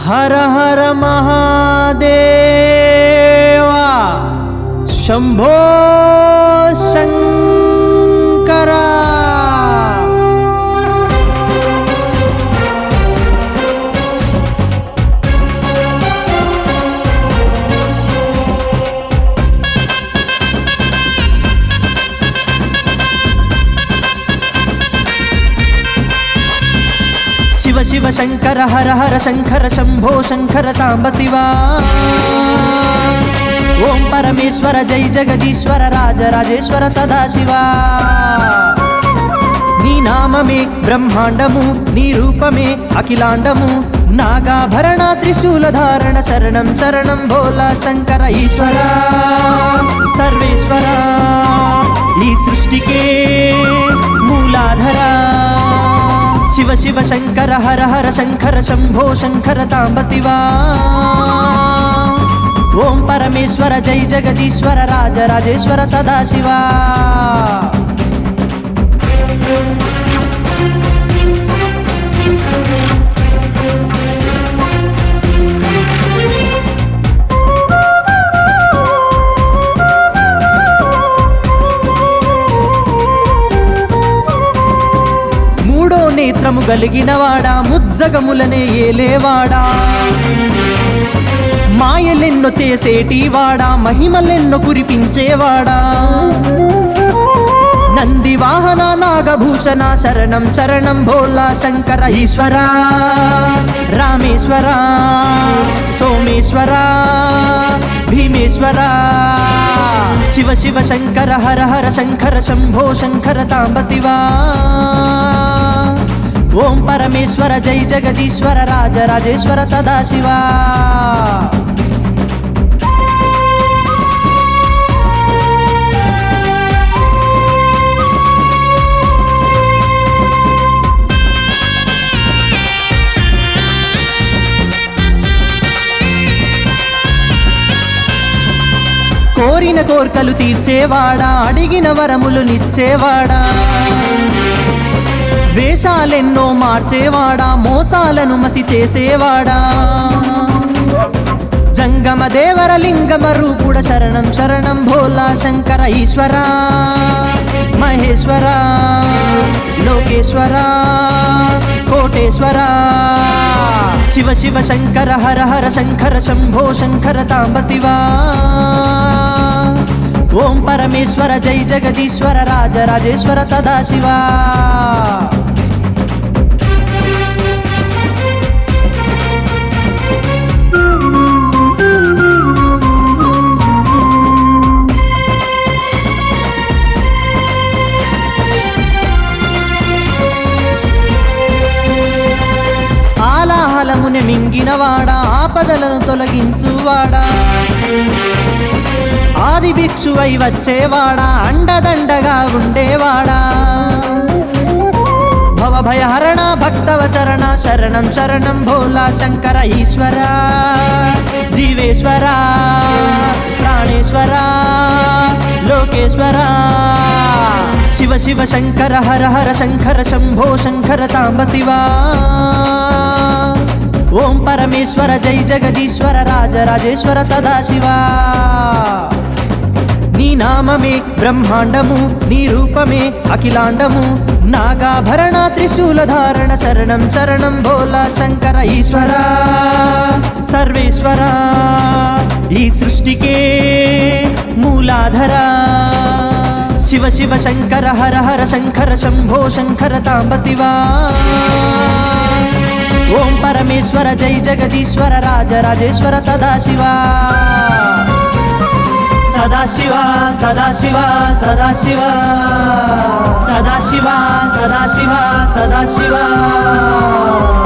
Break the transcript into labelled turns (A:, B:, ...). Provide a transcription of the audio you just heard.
A: హర హర మహాదేవా శంభో శంకరా శివ శివ శంకర హర హర శంకర శంభో శంకర సాంబ శివ ఓం పరమేశ్వర జై జగదీశ్వర రాజరాజేశ్వర సదాశివ నీ నామమే బ్రహ్మాండము నీ రూపమే అఖిలాండము నాగాభరణ త్రిశూల ధారణ శరణం శరణం భోలా శంకర ఈశ్వర సర్వేశ్వర ఈ సృష్టికే మూలాధర శివ శివ శంకర హర హర శంకర శంభో శంకర సాంబ శివ ఓం పరమేశ్వర జై జగదీశ్వర రాజరాజేశ్వర సదాశివ మూడో నేత్రము గలిగినవాడా ముజ్జగములనే ఏలేవాడా మాయలెన్నో చేసేటివాడా మహిమలెన్నో కురిపించేవాడా నంది వాహన నాగభూషణ శరణం శరణం భోలా శంకర ఈశ్వర రామేశ్వర సోమేశ్వర భీమేశ్వర శివ శివ శంకర హర హర శంకర శంభో శంకర సాంబ శివ ఓం పరమేశ్వర జై జగదీశ్వర రాజరాజేశ్వర సదాశివ కోరిన కోర్కలు తీర్చేవాడా అడిగిన వరములు నిచ్చేవాడా వేషాలెన్నో మార్చేవాడా మోసాలను మసి చేసేవాడా జంగమ దేవర లింగమ రూపుడ శరణం శరణం భోలా శంకర ఈశ్వర మహేశ్వర లోకేశ్వర కోటేశ్వర శివ శివ శంకర హర హర శంకర శంభో శంకర సాంబ శివ ఓం పరమేశ్వర జై జగదీశ్వర రాజరాజేశ్వర సదాశివ ఆలాహలముని మింగినవాడా ఆపదలను తొలగించువాడా ఆది భిక్షువై వచ్చేవాడా అండదండగా ఉండేవాడా భవభయహరణ భక్తవచరణ శరణం శరణం భోలా శంకర ఈశ్వర జీవేశ్వర ప్రాణేశ్వర లోకేశ్వర శివ శివ శంకర హర హర శంకర శంభో శంకర సాంబ శివ ఓం పరమేశ్వర జై జగదీశ్వర రాజరాజేశ్వర సదాశివ నీ నామమే బ్రహ్మాండము నీ రూపమే అఖిలాండము నాగాభరణ త్రిశూల ధారణ శరణం శరణం భోలా శంకర ఈశ్వర సర్వేశ్వర ఈ సృష్టికే మూలాధర శివ శివ శంకర హర హర శంకర శంభో శంకర సాంబ శివ ఓం పరమేశ్వర జై జగదీశ్వర రాజరాజేశ్వర సదాశివ సదాశివ సదాశివ సదాశివ సదాశివ సదాశివ సదాశివ